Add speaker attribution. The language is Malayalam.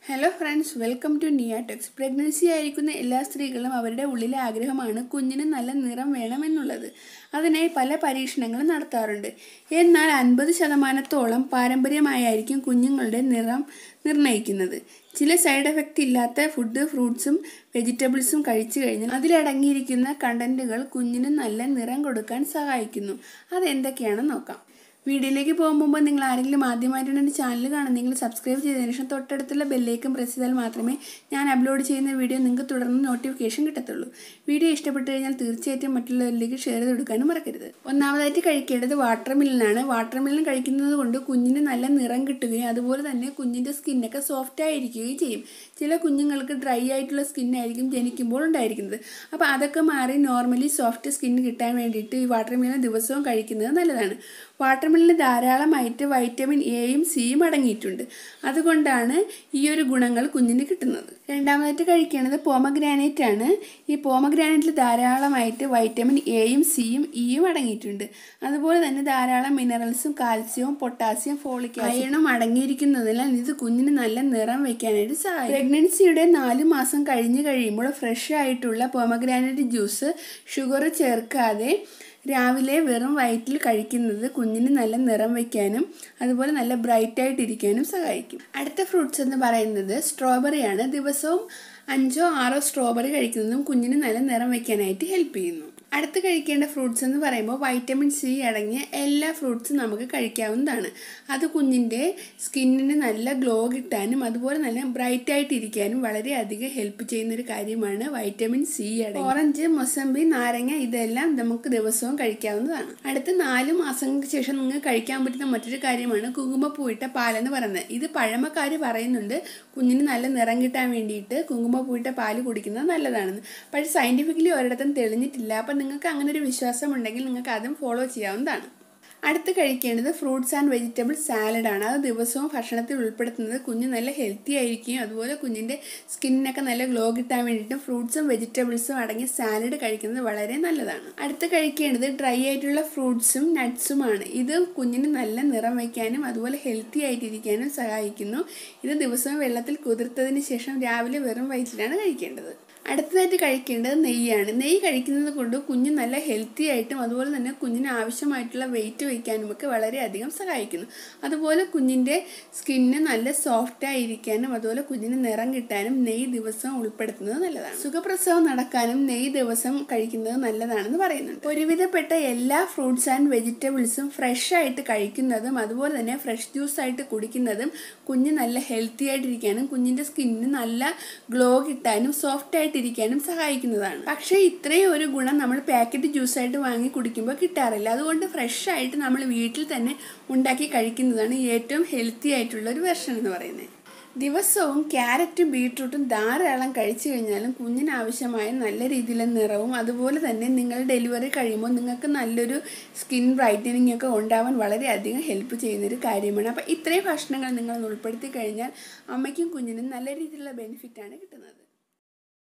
Speaker 1: ഹലോ ഫ്രണ്ട്സ് വെൽക്കം ടു നിയാടെക്സ് പ്രഗ്നൻസി ആയിരിക്കുന്ന എല്ലാ സ്ത്രീകളും അവരുടെ ഉള്ളിലെ ആഗ്രഹമാണ് കുഞ്ഞിന് നല്ല നിറം വേണമെന്നുള്ളത് അതിനായി പല പരീക്ഷണങ്ങളും നടത്താറുണ്ട് എന്നാൽ അൻപത് ശതമാനത്തോളം പാരമ്പര്യമായായിരിക്കും കുഞ്ഞുങ്ങളുടെ നിറം നിർണ്ണയിക്കുന്നത് ചില സൈഡ് എഫക്റ്റ് ഇല്ലാത്ത ഫുഡ് ഫ്രൂട്ട്സും വെജിറ്റബിൾസും കഴിച്ചു കഴിഞ്ഞാൽ അതിലടങ്ങിയിരിക്കുന്ന കണ്ടന്റുകൾ കുഞ്ഞിന് നല്ല നിറം കൊടുക്കാൻ സഹായിക്കുന്നു അതെന്തൊക്കെയാണെന്ന് നോക്കാം വീഡിയോയിലേക്ക് പോകും മുമ്പ് നിങ്ങൾ ആരെങ്കിലും ആദ്യമായിട്ടാണ് എൻ്റെ ചാനൽ കാണുന്നെങ്കിൽ സബ്സ്ക്രൈബ് ചെയ്തതിനു ശേഷം തൊട്ടടുത്തുള്ള ബെല്ലേക്കും പ്രസ് ചെയ്താൽ മാത്രമേ ഞാൻ അപ്ലോഡ് ചെയ്യുന്ന വീഡിയോ നിങ്ങൾക്ക് തുടർന്ന് നോട്ടിഫിക്കേഷൻ കിട്ടത്തുള്ളൂ വീഡിയോ ഇഷ്ടപ്പെട്ടു കഴിഞ്ഞാൽ തീർച്ചയായിട്ടും മറ്റുള്ളവരിലേക്ക് ഷെയർ ചെയ്ത് കൊടുക്കാനും മറക്കരുത് ഒന്നാമതായിട്ട് കഴിക്കേണ്ടത് വാട്ടർ മില്ലിനാണ് വാട്ടർ മില്ലൻ കഴിക്കുന്നത് കൊണ്ട് കുഞ്ഞിന് നല്ല നിറം കിട്ടുകയും അതുപോലെ തന്നെ കുഞ്ഞിൻ്റെ സ്കിന്നൊക്കെ സോഫ്റ്റ് ആയിരിക്കുകയും ചെയ്യും ചില കുഞ്ഞുങ്ങൾക്ക് ഡ്രൈ ആയിട്ടുള്ള സ്കിന്നായിരിക്കും ജനിക്കുമ്പോൾ ഉണ്ടായിരിക്കുന്നത് അപ്പോൾ അതൊക്കെ മാറി നോർമലി സോഫ്റ്റ് സ്കിൻ കിട്ടാൻ വേണ്ടിയിട്ട് ഈ വാട്ടർ മില്ലൻ ദിവസവും കഴിക്കുന്നത് നല്ലതാണ് വാട്ടർ മില്ലിന് ധാരാളമായിട്ട് വൈറ്റമിൻ എയും സിയും അടങ്ങിയിട്ടുണ്ട് അതുകൊണ്ടാണ് ഈ ഒരു ഗുണങ്ങൾ കുഞ്ഞിന് കിട്ടുന്നത് രണ്ടാമതായിട്ട് കഴിക്കേണ്ടത് പോമഗ്രാനൈറ്റ് ആണ് ഈ പോമഗ്രാനൈറ്റിൽ ധാരാളമായിട്ട് വൈറ്റമിൻ എയും സിയും ഇയും അടങ്ങിയിട്ടുണ്ട് അതുപോലെ തന്നെ ധാരാളം മിനറൽസും കാൽസ്യവും പൊട്ടാസ്യം ഫോളിക് അയണും അടങ്ങിയിരിക്കുന്നതിനാൽ ഇത് കുഞ്ഞിന് നല്ല നിറം വെക്കാനായിട്ട് സഹായിക്കും പ്രഗ്നൻസിയുടെ നാല് മാസം കഴിഞ്ഞ് കഴിയുമ്പോൾ ഫ്രഷ് ആയിട്ടുള്ള പോമഗ്രാനൈറ്റ് ജ്യൂസ് ഷുഗർ ചേർക്കാതെ രാവിലെ വെറും വയറ്റിൽ കഴിക്കുന്നത് കുഞ്ഞിന് നല്ല നിറം വയ്ക്കാനും അതുപോലെ നല്ല ബ്രൈറ്റ് ആയിട്ടിരിക്കാനും സഹായിക്കും അടുത്ത ഫ്രൂട്ട്സ് എന്ന് പറയുന്നത് സ്ട്രോബെറിയാണ് ദിവസവും അഞ്ചോ ആറോ സ്ട്രോബെറി കഴിക്കുന്നതും കുഞ്ഞിന് നല്ല നിറം വയ്ക്കാനായിട്ട് ഹെൽപ്പ് ചെയ്യുന്നു അടുത്ത് കഴിക്കേണ്ട ഫ്രൂട്ട്സ് എന്ന് പറയുമ്പോൾ വൈറ്റമിൻ സി അടങ്ങിയ എല്ലാ ഫ്രൂട്ട്സും നമുക്ക് കഴിക്കാവുന്നതാണ് അത് കുഞ്ഞിൻ്റെ സ്കിന്നിന് നല്ല ഗ്ലോ കിട്ടാനും അതുപോലെ നല്ല ബ്രൈറ്റ് ആയിട്ടിരിക്കാനും വളരെയധികം ഹെൽപ്പ് ചെയ്യുന്ന ഒരു കാര്യമാണ് വൈറ്റമിൻ സി അടങ്ങി ഓറഞ്ച് മൊസമ്പി നാരങ്ങ ഇതെല്ലാം നമുക്ക് ദിവസവും കഴിക്കാവുന്നതാണ് അടുത്ത നാല് മാസങ്ങൾക്ക് ശേഷം നിങ്ങൾക്ക് കഴിക്കാൻ പറ്റുന്ന മറ്റൊരു കാര്യമാണ് കുങ്കുമപ്പൂയിട്ട പാലെന്ന് പറയുന്നത് ഇത് പഴമക്കാർ പറയുന്നുണ്ട് കുഞ്ഞിന് നല്ല നിറം കിട്ടാൻ വേണ്ടിയിട്ട് കുങ്കുമപ്പൂയിട്ട പാല് കുടിക്കുന്നത് നല്ലതാണെന്ന് പക്ഷേ സയൻറ്റിഫിക്കലി ഒരിടത്തും തെളിഞ്ഞിട്ടില്ല അപ്പം നിങ്ങൾക്ക് അങ്ങനെ ഒരു വിശ്വാസം ഉണ്ടെങ്കിൽ നിങ്ങൾക്ക് അതും ഫോളോ ചെയ്യാവുന്നതാണ് അടുത്ത് കഴിക്കേണ്ടത് ഫ്രൂട്ട്സ് ആൻഡ് വെജിറ്റബിൾ സാലഡാണ് അത് ദിവസവും ഭക്ഷണത്തിൽ ഉൾപ്പെടുത്തുന്നത് കുഞ്ഞ് നല്ല ഹെൽത്തി ആയിരിക്കും അതുപോലെ കുഞ്ഞിൻ്റെ സ്കിന്നിനൊക്കെ നല്ല ഗ്ലോ കിട്ടാൻ വേണ്ടിയിട്ടും ഫ്രൂട്ട്സും വെജിറ്റബിൾസും അടങ്ങിയ സാലഡ് കഴിക്കുന്നത് വളരെ നല്ലതാണ് അടുത്ത് കഴിക്കേണ്ടത് ഡ്രൈ ആയിട്ടുള്ള ഫ്രൂട്ട്സും നട്ട്സുമാണ് ഇത് കുഞ്ഞിന് നല്ല നിറം വയ്ക്കാനും അതുപോലെ ഹെൽത്തി ആയിട്ടിരിക്കാനും സഹായിക്കുന്നു ഇത് ദിവസവും വെള്ളത്തിൽ കുതിർത്തതിന് ശേഷം രാവിലെ വെറും വയറ്റിലാണ് കഴിക്കേണ്ടത് അടുത്തതായിട്ട് കഴിക്കേണ്ടത് നെയ്യാണ് നെയ്യ് കഴിക്കുന്നത് കൊണ്ട് കുഞ്ഞ് നല്ല ഹെൽത്തി ആയിട്ടും അതുപോലെ തന്നെ കുഞ്ഞിന് ആവശ്യമായിട്ടുള്ള വെയിറ്റ് വയ്ക്കാനും ഒക്കെ വളരെയധികം സഹായിക്കുന്നു അതുപോലെ കുഞ്ഞിൻ്റെ സ്കിന്ന് നല്ല സോഫ്റ്റ് ആയിരിക്കാനും അതുപോലെ കുഞ്ഞിന് നിറം കിട്ടാനും നെയ്യ് ദിവസം ഉൾപ്പെടുത്തുന്നത് നല്ലതാണ് സുഖപ്രസവം നടക്കാനും നെയ്യ് ദിവസം കഴിക്കുന്നത് നല്ലതാണെന്ന് പറയുന്നുണ്ട് ഒരുവിധപ്പെട്ട എല്ലാ ഫ്രൂട്ട്സ് ആൻഡ് വെജിറ്റബിൾസും ഫ്രഷ് ആയിട്ട് കഴിക്കുന്നതും അതുപോലെ തന്നെ ഫ്രഷ് ജ്യൂസ് ആയിട്ട് കുടിക്കുന്നതും കുഞ്ഞ് നല്ല ഹെൽത്തി ആയിട്ടിരിക്കാനും കുഞ്ഞിൻ്റെ സ്കിന്നിന് നല്ല ഗ്ലോ കിട്ടാനും സോഫ്റ്റ് ആയിട്ട് ആയിട്ടിരിക്കാനും സഹായിക്കുന്നതാണ് പക്ഷേ ഇത്രയും ഒരു ഗുണം നമ്മൾ പാക്കറ്റ് ജ്യൂസായിട്ട് വാങ്ങി കുടിക്കുമ്പോൾ കിട്ടാറില്ല അതുകൊണ്ട് ഫ്രഷ് ആയിട്ട് നമ്മൾ വീട്ടിൽ തന്നെ ഉണ്ടാക്കി കഴിക്കുന്നതാണ് ഏറ്റവും ഹെൽത്തി ആയിട്ടുള്ള ഒരു വെർഷൻ എന്ന് പറയുന്നത് ദിവസവും ക്യാരറ്റും ബീട്രൂട്ടും ധാരാളം കഴിച്ചു കഴിഞ്ഞാലും കുഞ്ഞിന് ആവശ്യമായ നല്ല രീതിയിലുള്ള നിറവും അതുപോലെ തന്നെ നിങ്ങൾ ഡെലിവറി കഴിയുമ്പോൾ നിങ്ങൾക്ക് നല്ലൊരു സ്കിൻ ബ്രൈറ്റനിങ് ഒക്കെ ഉണ്ടാവാൻ വളരെയധികം ഹെൽപ്പ് ചെയ്യുന്നൊരു കാര്യമാണ് അപ്പോൾ ഇത്രയും ഭക്ഷണങ്ങൾ നിങ്ങൾ ഉൾപ്പെടുത്തി കഴിഞ്ഞാൽ അമ്മയ്ക്കും കുഞ്ഞിനും നല്ല രീതിയിലുള്ള ബെനിഫിറ്റാണ് കിട്ടുന്നത്